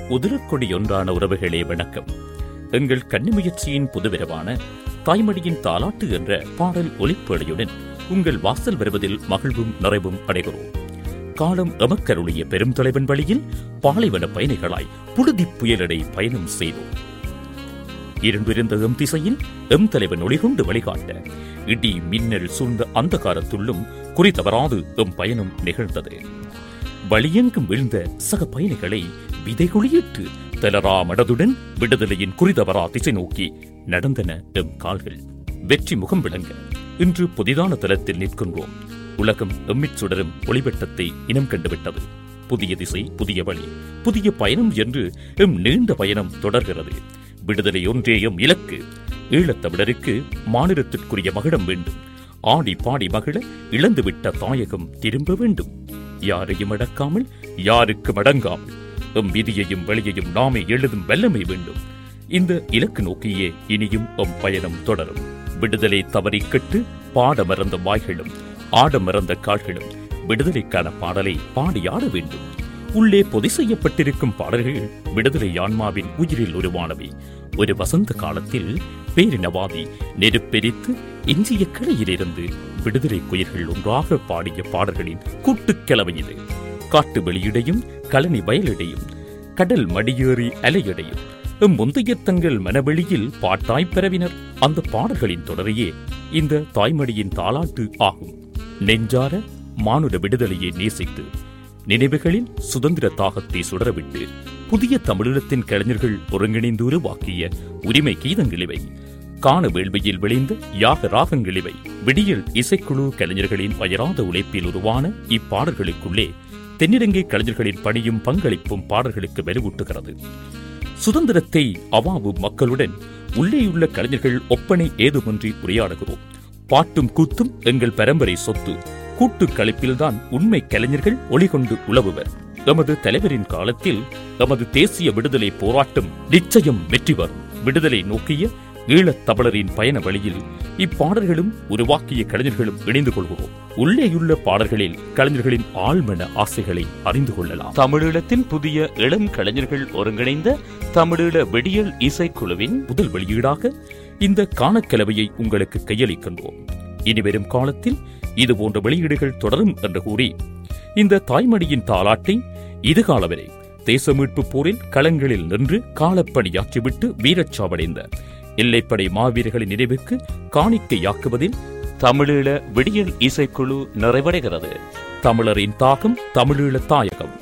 உதிரக்கொடி ஒன்றான உறவுகளே வணக்கம் எங்கள் கன்னி முயற்சியின் புதுவிரவான தாய்மடியின் தாலாட்டு என்ற பாடல் ஒலிப்பேடையுடன் உங்கள் வாசல் வருவதில் மகிழ்வும் நிறைவும் அடைகிறோம் காலம் எமக்கருளிய பெரும் தலைவன் வழியில் பாலைவன பயணிகளாய் புழுதிப் புயலடை பயணம் செய்தோம் இருண்டிருந்த எம் திசையில் எம் தலைவன் ஒளிகொண்டு வழிகாட்ட இடி மின்னல் சூழ்ந்த அந்தகாரத்துள்ளும் குறி தவறாது எம் பயணம் நிகழ்ந்தது வழியெங்கும் வீழ்ந்த சக பயணிகளை விதைகுளியிட்டு தளரா மடதுடன் விடுதலையின் குறிதவரா திசை நோக்கி நடந்தன எம் கால்கள் வெற்றி முகம் விளங்க இன்று புதிதான தலத்தில் நிற்கின்றோம் உலகம் எம்மிற் சுடரும் ஒளிவட்டத்தை இனம் கண்டுவிட்டது புதிய திசை புதிய வழி புதிய பயணம் என்று எம் நீண்ட பயணம் தொடர்கிறது விடுதலை ஒன்றே எம் இலக்கு ஈழத்தமிழருக்கு மாநிலத்திற்குரிய மகிடம் வேண்டும் ஆடி பாடி மகிழ இழந்துவிட்ட தாயகம் திரும்ப வேண்டும் யாரையும் அடக்காமல் யாருக்கும் அடங்காமல் எம் விதியையும் வழியையும் நாமே எழுதும் வல்லமை வேண்டும் இந்த இலக்கு நோக்கியே இனியும் எம் பயணம் தொடரும் விடுதலை தவறி கெட்டு பாட மறந்த வாய்களும் ஆட மறந்த கால்களும் விடுதலைக்கான பாடலை பாடி ஆட வேண்டும் உள்ளே பொதி செய்யப்பட்டிருக்கும் பாடல்கள் விடுதலை ஆன்மாவின் உயிரில் உருவானவை ஒரு வசந்த காலத்தில் பேரினவாதி நெருப்பெரித்து எஞ்சிய கிளையிலிருந்து விடுதலை குயிர்கள் ஒன்றாக பாடிய பாடல்களின் கூட்டுக்கிழமை இது காட்டு வெளியிடையும் கழனி வயலிடையும் கடல் மடியேறி அலையடையும் எம் முந்தைய தங்கள் மனவெளியில் பாட்டாய் பரவினர் அந்த பாடல்களின் தொடரையே இந்த தாய்மடியின் தாலாட்டு ஆகும் நெஞ்சார மானுட விடுதலையை நேசித்து நினைவுகளில் சுதந்திர தாகத்தை சுடரவிட்டு புதிய தமிழீழத்தின் கலைஞர்கள் ஒருங்கிணைந்து உருவாக்கிய உரிமை கீதங்கள் இவை காண வேள்வியில் விளைந்த யாக ராகங்கள் இவை விடியல் இசைக்குழு கலைஞர்களின் அயராத உழைப்பில் உருவான இப்பாடல்களுக்குள்ளே தென்னிலங்கை கலைஞர்களின் பணியும் பங்களிப்பும் பாடல்களுக்கு வலுவூட்டுகிறது சுதந்திரத்தை அவாவும் மக்களுடன் உள்ளேயுள்ள கலைஞர்கள் ஒப்பனை ஏதுமின்றி உரையாடுகிறோம் பாட்டும் கூத்தும் எங்கள் பரம்பரை சொத்து கூட்டு கலைப்பில்தான் உண்மை கலைஞர்கள் ஒளிகொண்டு உழவுவர் எமது தலைவரின் காலத்தில் எமது தேசிய விடுதலை போராட்டம் நிச்சயம் வெற்றி வரும் விடுதலை நோக்கிய ஈழத் தமிழரின் பயண வழியில் இப்பாடல்களும் உருவாக்கிய கலைஞர்களும் இணைந்து கொள்கிறோம் உள்ளேயுள்ள பாடல்களில் கலைஞர்களின் ஆழ்மன ஆசைகளை அறிந்து கொள்ளலாம் தமிழீழத்தின் புதிய இளம் கலைஞர்கள் ஒருங்கிணைந்த தமிழீழ வெடியல் இசைக்குழுவின் முதல் வெளியீடாக இந்த காணக்கலவையை உங்களுக்கு கையளிக்கின்றோம் இனிவரும் காலத்தில் இது போன்ற வெளியீடுகள் தொடரும் என்று கூறி இந்த தாய்மடியின் தாலாட்டை இதுகால வரை தேச மீட்பு போரில் களங்களில் நின்று காலப்பணியாற்றிவிட்டு வீரச்சாவடைந்த எல்லைப்படை மாவீரர்களின் நினைவுக்கு காணிக்கையாக்குவதில் தமிழீழ விடியல் இசைக்குழு நிறைவடைகிறது தமிழரின் தாகம் தமிழீழ தாயகம்